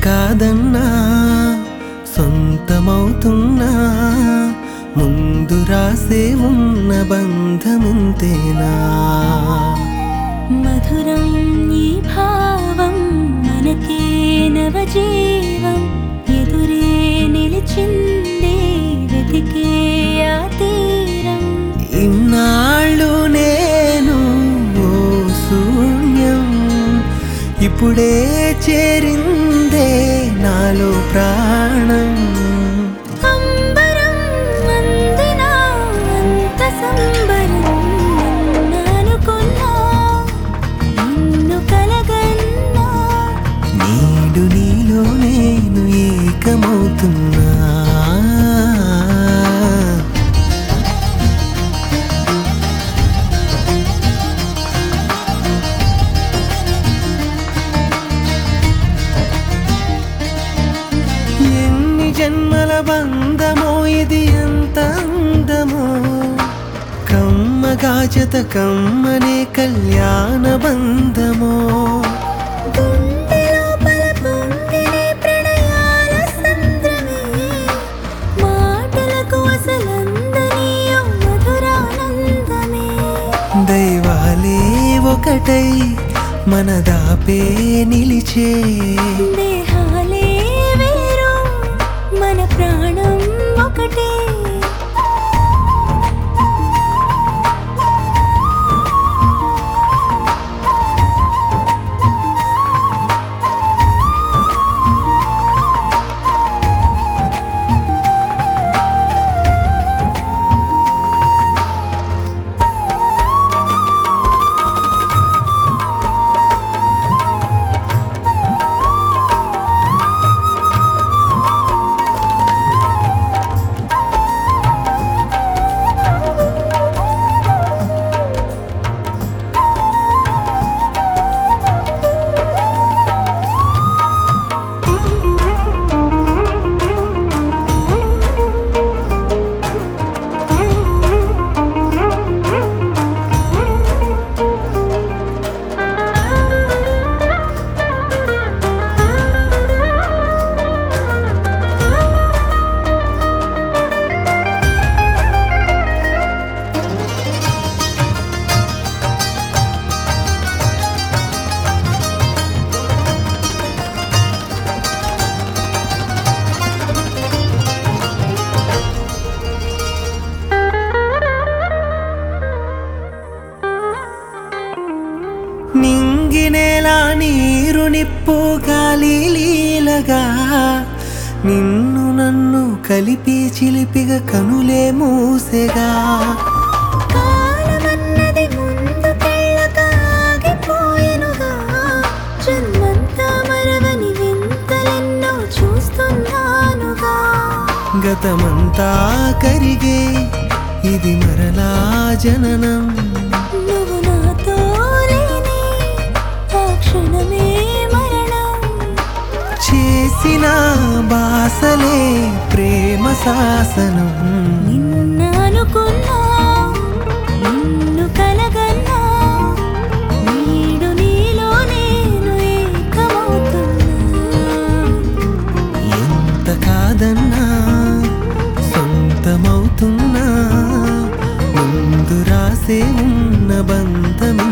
కాదన్నా సొంతమవుతున్నా ముందు రాసే ఉన్న బంధమింతేనా మధురం ఈ భావం మనకే నవజీవం ఎదురే నిలిచింది వెతికే ఆ తీరం ఇన్నాళ్ళు నేను ఓ శూన్యం ఇప్పుడే చేరిందే నాలో ప్రాణం అంబరం అందిన అంత సంబరం అనుకున్నా నిన్ను కలగన్నా నీడు నీలో నేను ఏకమవుతున్నా ఎన్ని జన్మల బంధమో ఇది ఎంత అందమో కమ్మగా జత కమ్మనే కళ్యాణ బంధమో గుండె లోపల పొంగినే ప్రణయాల సంద్రమే మాటలకు అసలందని ఓ మధురానందమే దైవాలే ఒకటై మన దాపే నిలిచే దేహాలే వేరు మన ప్రాణం ఒకటే నింగినేలా నీరు నిప్పు గాలి లీలగా నిన్ను నన్ను కలిపి చిలిపిగా కనులే మూసెగా కాలమన్నది ముందుకెళ్ళక ఆగిపోయెనుగా జన్మంతా మరవని వింతలెన్నో చూస్తున్నానుగా గతమంతా కరిగే ఇది మరలా జననం నువ్వు నాతో లేని ఆ క్షణమే మరణం చేసిన బాసలే ప్రేమ శాసనం నిన్న అనుకున్నా నిన్ను కలగన్నా నీడు నీలో నేను ఏకమవుతున్నా ఎంత కాదన్నా సొంతమవుతున్నా ముందు రాసే ఉన్న బంధం